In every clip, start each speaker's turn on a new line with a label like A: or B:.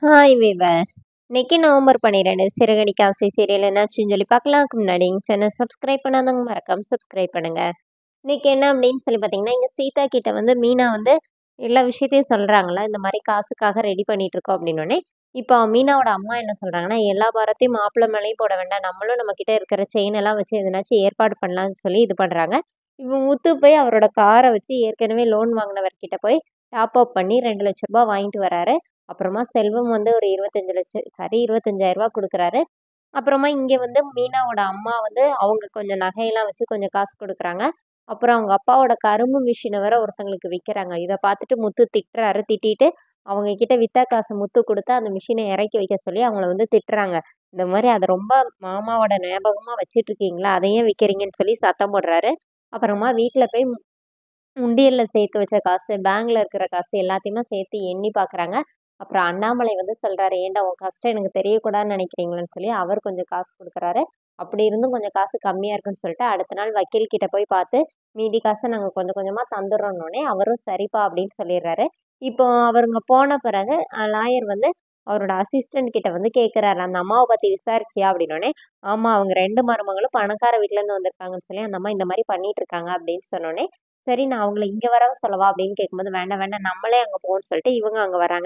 A: hi viewers இன்னைக்கு November பன்னிரெண்டு சிறகடி காசை சீரியல் என்னாச்சுன்னு சொல்லி பார்க்கலாம்க்கு முன்னாடி எங்கள் சேனல் சப்ஸ்கிரைப் பண்ணாதவங்க மறக்காம சப்ஸ்கிரைப் பண்ணுங்க இன்னைக்கு என்ன அப்படின்னு சொல்லி பார்த்தீங்கன்னா இங்கே சீதா கிட்ட வந்து மீனா வந்து எல்லா விஷயத்தையும் சொல்கிறாங்களா இந்த மாதிரி காசுக்காக ரெடி பண்ணிட்டு இருக்கோம் அப்படின்னோடனே இப்போ மீனாவோட அம்மா என்ன சொல்கிறாங்கன்னா எல்லா பாரத்தையும் மாப்பிள்ளை மேலேயும் போட வேண்டாம் நம்மளும் நம்ம கிட்ட இருக்கிற செயின் எல்லாம் வச்சு எதனாச்சும் ஏற்பாடு பண்ணலாம்னு சொல்லி இது பண்ணுறாங்க இப்போ முத்து போய் அவரோட காரை வச்சு ஏற்கனவே லோன் வாங்கினவர்கிட்ட போய் டாப் அப் பண்ணி ரெண்டு லட்ச ரூபாய் வாங்கிட்டு வராரு அப்புறமா செல்வம் வந்து ஒரு இருபத்தஞ்சு லட்சம் சாரி இருபத்தஞ்சாயிரம் ரூபாய் கொடுக்குறாரு அப்புறமா இங்கே வந்து மீனாவோட அம்மா வந்து அவங்க கொஞ்சம் நகையெல்லாம் வச்சு கொஞ்சம் காசு கொடுக்குறாங்க அப்புறம் அவங்க அப்பாவோட கரும்பு மிஷினை வேற ஒருத்தங்களுக்கு விற்கிறாங்க இதை பார்த்துட்டு முத்து திட்டுறாரு திட்டிட்டு அவங்க கிட்ட வித்தா காசு முத்து கொடுத்து அந்த மிஷினை இறக்கி வைக்க சொல்லி அவங்கள வந்து திட்டுறாங்க இந்த மாதிரி அதை ரொம்ப மாமாவோட ஞாபகமாக வச்சிட்டு இருக்கீங்களா அதையும் விற்கிறீங்கன்னு சொல்லி சத்தம் போடுறாரு அப்புறமா வீட்டில் போய் உண்டியலில் சேர்த்து வச்ச காசு பேங்க்ல இருக்கிற காசு எல்லாத்தையுமே சேர்த்து எண்ணி பார்க்குறாங்க அப்புறம் அண்ணாமலை வந்து சொல்றாரு ஏன்டா உன் கஷ்டம் எனக்கு தெரியக்கூடாதுன்னு நினைக்கிறீங்களான்னு சொல்லி அவர் கொஞ்சம் காசு கொடுக்குறாரு அப்படி இருந்தும் கொஞ்சம் காசு கம்மியாக இருக்குன்னு சொல்லிட்டு அடுத்த நாள் வக்கீல் கிட்ட போய் பார்த்து மீதி காசை நாங்கள் கொஞ்சம் கொஞ்சமாக தந்துடுறோன்னொடனே அவரும் சரிப்பா அப்படின்னு சொல்லிடுறாரு இப்போ அவருங்க போன பிறகு லாயர் வந்து அவரோட அசிஸ்டன்ட் கிட்ட வந்து கேட்குறாரு அந்த அம்மாவை பற்றி விசாரிச்சியா அப்படின்னோடனே ஆமாம் அவங்க ரெண்டு மருமகளும் பணக்கார வீட்டிலேருந்து வந்திருக்காங்கன்னு சொல்லி அந்த அம்மா இந்த மாதிரி பண்ணிட்டு இருக்காங்க அப்படின்னு சொன்னோடனே சரி நான் அவங்கள இங்கே வரவ சொல்லவா அப்படின்னு கேட்கும்போது வேண்டாம் வேண்டாம் நம்மளே அங்கே போகணும்னு சொல்லிட்டு இவங்க அங்கே வராங்க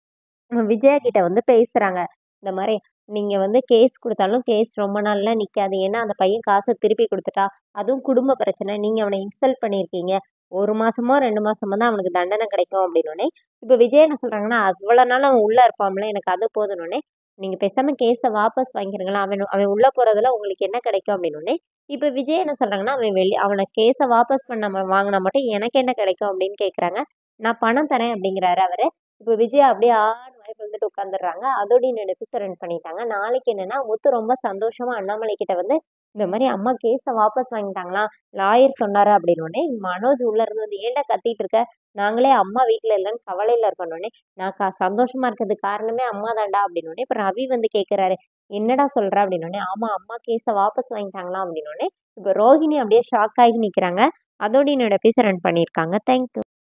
A: விஜயா கிட்ட வந்து பேசுறாங்க இந்த மாதிரி நீங்க வந்து கேஸ் கொடுத்தாலும் கேஸ் ரொம்ப நாள்லாம் நிக்காது ஏன்னா அந்த பையன் காசை திருப்பி கொடுத்துட்டா அதுவும் குடும்ப பிரச்சனை நீங்க அவனை இன்சல்ட் பண்ணியிருக்கீங்க ஒரு மாசமோ ரெண்டு மாசமோ தான் அவனுக்கு தண்டனை கிடைக்கும் அப்படின்னோடனே இப்போ விஜய் என்ன சொல்றாங்கன்னா அவ்வளோ நாள் அவன் உள்ள இருப்பான்ல எனக்கு அது போதுனோடனே நீங்க பேசாம கேஸை வாபஸ் வாங்கிக்கிறீங்களா அவன் அவன் உள்ள போறதுல உங்களுக்கு என்ன கிடைக்கும் அப்படின்னோடனே இப்போ விஜய் என்ன சொல்றாங்கன்னா அவன் வெளி அவனை கேஸை வாபஸ் பண்ண வாங்கினா மட்டும் எனக்கு என்ன கிடைக்கும் அப்படின்னு கேட்குறாங்க நான் பணம் தரேன் அப்படிங்கிறாரு அவரு இப்போ விஜய் அப்படியே ஆடு வாய்ப்பு வந்துட்டு உட்காந்துடுறாங்க அதோட இந்த எபிசோட் ரன் பண்ணிட்டாங்க நாளைக்கு என்னன்னா முத்து ரொம்ப சந்தோஷமா அண்ணாமலை கிட்ட வந்து இந்த மாதிரி அம்மா கேஸை வாபஸ் வாங்கிட்டாங்களாம் லாயர் சொன்னாரு அப்படின்னோடனே மனோஜ் உள்ள இருந்து வந்து ஏன்டா கத்திட்டு இருக்க நாங்களே அம்மா வீட்டில் இல்லைன்னு கவலையில இருக்கணுன்னே நான் கா சந்தோஷமா இருக்கிறதுக்கு காரணமே அம்மா தாண்டா அப்படின்னோடனே இப்போ ரவி வந்து கேட்குறாரு என்னடா சொல்ற அப்படின்னோடனே ஆமா அம்மா கேஸை வாபஸ் வாங்கிட்டாங்களாம் அப்படின்னோடனே இப்போ ரோஹிணி அப்படியே ஷாக் ஆகி நிற்கிறாங்க அதோட என்னோட எபிசோட் ரன் பண்ணியிருக்காங்க தேங்க்யூ